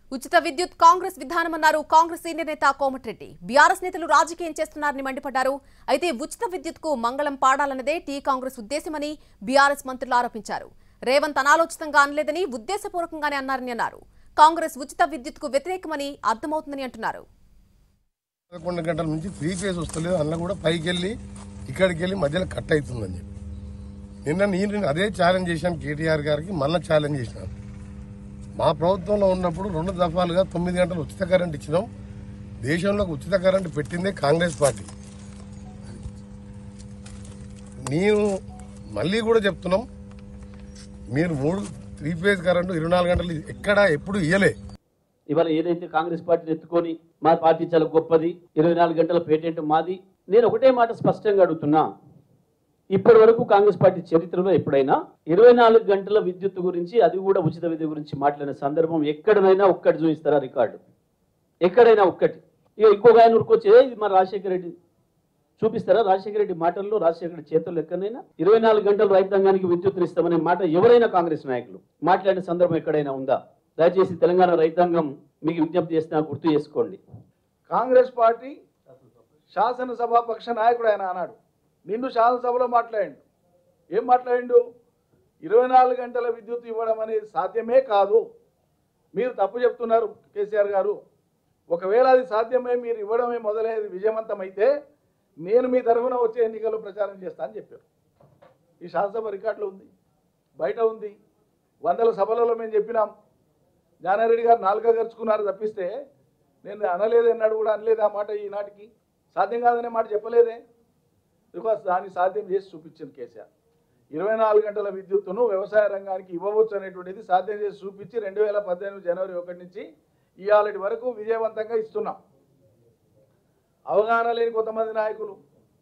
ఉచిత విద్యుత్ కాంగ్రెస్ విధానమన్నారు కాంగ్రెస్ సీనియర్ నేత కోమటిరెడ్డి బీఆర్ఎస్ నేతలు రాజకీయం చేస్తున్నారని మండిపడ్డారు అయితే ఉచిత విద్యుత్ కు మంగళం పాడాలన్నదే టీ కాంగ్రెస్ ఉద్దేశమని బీఆర్ఎస్ మంత్రులు ఆరోపించారు రేవంత్ అనాలోచితంగా అనలేదని ఉద్దేశపూర్వకంగానే అన్నారని అన్నారు కాంగ్రెస్ ఉచిత విద్యుత్ కు వ్యతిరేకమని అర్థమవుతుందని అంటున్నారు పదకొండు గంటల నుంచి త్రీ ఫేజ్ వస్తలేదు అందులో కూడా పైకి వెళ్ళి ఇక్కడికి వెళ్ళి మధ్యలో కట్ అవుతుందని చెప్పి నిన్న నేను అదే ఛాలెంజ్ చేశాను కేటీఆర్ గారికి మళ్ళీ ఛాలెంజ్ చేసినాను మా ప్రభుత్వంలో ఉన్నప్పుడు రెండు దఫాలుగా తొమ్మిది గంటలు ఉచిత కరెంట్ ఇచ్చినాం దేశంలోకి ఉచిత కరెంట్ పెట్టిందే కాంగ్రెస్ పార్టీ నేను మళ్ళీ కూడా చెప్తున్నాం మీరు మూడు త్రీ ఫేజ్ కరెంటు ఇరవై నాలుగు గంటలు ఎక్కడ ఎప్పుడు ఇయ్యలే ఇవాళ ఏదైతే కాంగ్రెస్ పార్టీని ఎత్తుకొని మా పార్టీ చాలా గొప్పది ఇరవై నాలుగు గంటల పేటెంట్ మాది నేను ఒకటే మాట స్పష్టంగా అడుగుతున్నా ఇప్పటి వరకు కాంగ్రెస్ పార్టీ చరిత్రలో ఎప్పుడైనా ఇరవై నాలుగు గంటల విద్యుత్ గురించి అది కూడా ఉచిత విద్యుత్ గురించి మాట్లాడిన సందర్భం ఎక్కడైనా ఒక్కటి చూపిస్తారా రికార్డు ఎక్కడైనా ఒక్కటి ఇక ఇంకొక ఆయన ఊరుకొచ్చి "ఏ, ఇది మా రాజశేఖర రెడ్డి చూపిస్తారా రాజశేఖర రెడ్డి మాటల్లో రాజశేఖర రెడ్డి చేతుల్లో ఎక్కడైనా ఇరవై నాలుగు గంటలు రైతాంగానికి విద్యుత్తుని ఇస్తామనే మాట ఎవరైనా కాంగ్రెస్ నాయకులు మాట్లాడిన సందర్భం ఎక్కడైనా ఉందా దయచేసి తెలంగాణ రైతాంగం మీకు విజ్ఞప్తి చేస్తున్నా గుర్తు చేసుకోండి కాంగ్రెస్ పార్టీ శాసనసభ పక్ష నాయకుడు ఆయన అన్నాడు నిండు శాసనసభలో మాట్లాడిండు ఏం మాట్లాడిండు ఇరవై నాలుగు గంటల విద్యుత్ ఇవ్వడం అనేది సాధ్యమే కాదు మీరు తప్పు చెప్తున్నారు కేసీఆర్ గారు ఒకవేళ అది సాధ్యమే మీరు ఇవ్వడమే మొదలైనది విజయవంతమైతే నేను మీ తరఫున వచ్చే ఎన్నికల్లో ప్రచారం చేస్తా అని చెప్పారు ఈ శాసనసభ రికార్డులో ఉంది బయట ఉంది వందల సభలలో మేము చెప్పినాం జానారెడ్డి గారు నాలుగా గరుచుకున్నారు తప్పిస్తే నేను అనలేదు అన్నాడు కూడా అనలేదు ఆ మాట ఈనాటికి సాధ్యం కాదనే మాట చెప్పలేదే బికాస్ దాన్ని సాధ్యం చేసి చూపించింది కేసీఆర్ ఇరవై నాలుగు గంటల విద్యుత్తును వ్యవసాయ రంగానికి ఇవ్వవచ్చు అనేటువంటిది సాధ్యం చేసి చూపించి రెండు వేల పద్దెనిమిది జనవరి ఒకటి నుంచి ఇవాళటి వరకు విజయవంతంగా ఇస్తున్నాం అవగాహన లేని కొంతమంది నాయకులు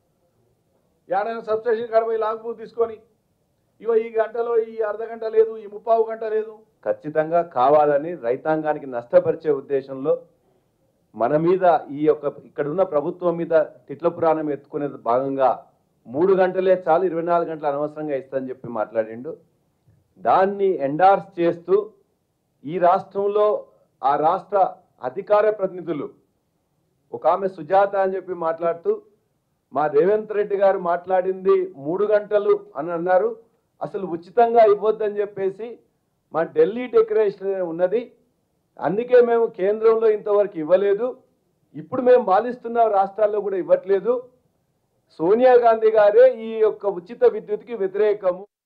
ఏడైనా సబ్స్టేషన్ కాడ పోయి లాగ్బుక్ తీసుకొని ఇగో ఈ గంటలో ఈ అర్ధ గంట లేదు ఈ ముప్పావు గంట లేదు ఖచ్చితంగా కావాలని రైతాంగానికి నష్టపరిచే ఉద్దేశంలో మన మీద ఈ యొక్క ఇక్కడున్న ప్రభుత్వం మీద తిట్ల పురాణం ఎత్తుకునే భాగంగా మూడు గంటలే చాలు ఇరవై నాలుగు గంటలు అనవసరంగా ఇస్తానని చెప్పి మాట్లాడిండు దాన్ని ఎండార్స్ చేస్తూ ఈ రాష్ట్రంలో ఆ రాష్ట్ర అధికార ప్రతినిధులు ఒక ఆమె సుజాత అని చెప్పి మాట్లాడుతూ మా రేవంత్ రెడ్డి గారు మాట్లాడింది మూడు గంటలు అని అన్నారు అసలు ఉచితంగా ఇవ్వద్దని చెప్పేసి మా ఢిల్లీ డెకరేషన్ ఉన్నది అందుకే మేము కేంద్రంలో ఇంతవరకు ఇవ్వలేదు ఇప్పుడు మేము పాలిస్తున్న రాష్ట్రాల్లో కూడా ఇవ్వట్లేదు సోనియా గాంధీ గారే ఈ యొక్క ఉచిత విద్యుత్కి వ్యతిరేకము